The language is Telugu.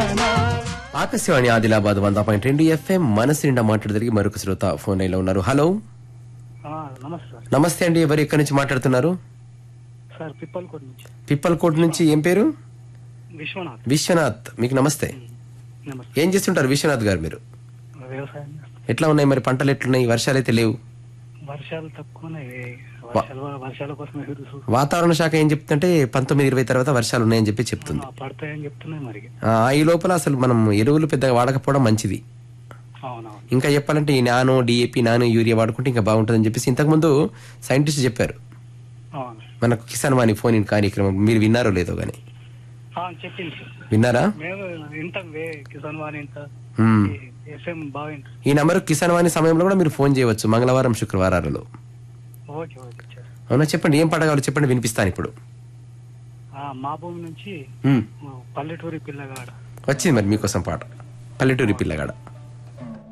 ఆకాశవాణి ఆదిలాబాద్ వంద పాయింట్ రెండు ఎఫ్ఎం మనసు నిండా మాట్లాడదలిగి మరొక శ్రోత ఫోన్ లైన్ లో ఉన్నారు హలో ఆ, నమస్తే సార్ నమస్తే అండి ఎవరు ఎక్కడి నుంచి మాట్లాడుతున్నారు సార్ పిప్పల్కోట్ నుంచి పిప్పల్కోట్ నుంచి ఏం పేరు విశ్వనాథ్ విశ్వనాథ్ మీకు నమస్తే నమస్తే ఏం చేస్తుంటారు విశ్వనాథ్ గారు మీరు వ్యవసాయం చేస్తాం. ఎట్లా ఉన్నాయి మరి పంటలు ఎట్లున్నాయి వర్షాలు అయితే లేవు వర్షాలు తక్కువనే వర్షాలు వర్షాల కోసం ఎదురు చూ- వాతావరణ శాఖ ఏం చెప్తుంటే పంతొమ్మిది ఇరవై తర్వాత వర్షాలు ఉన్నాయని చెప్పి చెప్తుంది ఆ, పడతాయని చెప్తున్నాయి మరి ఆ, ఈ లోపల అసలు మనం ఎరువులు పెద్దగా వాడకపోవడం మంచిది అవునవును ఇంకా చెప్పాలంటే ఈ నానో డిఏపి నానో యూరియా వాడుకుంటే ఇంకా బాగుంటుందని చెప్పేసి ఇంతకుముందు సైంటిస్ట్ చెప్పారు అవును మనకు కిసాన్ వాణి ఫోన్ ఇన్ కార్యక్రమం మీరు విన్నారో లేదో గానీ ఆ, చెప్పింది సార్ విన్నారా మేము వింటాం వే కిసాన్ వాణి ఇంత మ్మ్. ఎఫ్ఎం బాగా వింటాం ఈ నంబర్ కిసాన్ వాణి సమయంలో కూడా మీరు ఫోన్ చేయవచ్చు మంగళవారం శుక్రవారాలలో ఓకే ఓకే సార్ అవునా చెప్పండి ఏం పాట కావాలో చెప్పండి వినిపిస్తాను ఇప్పుడు ఆ, మా భూమి నుంచి మ్మ్. మా పల్లెటూరి పిల్లగాడ వచ్చింది మరి మీకోసం పాట పల్లెటూరి పిల్లగాడ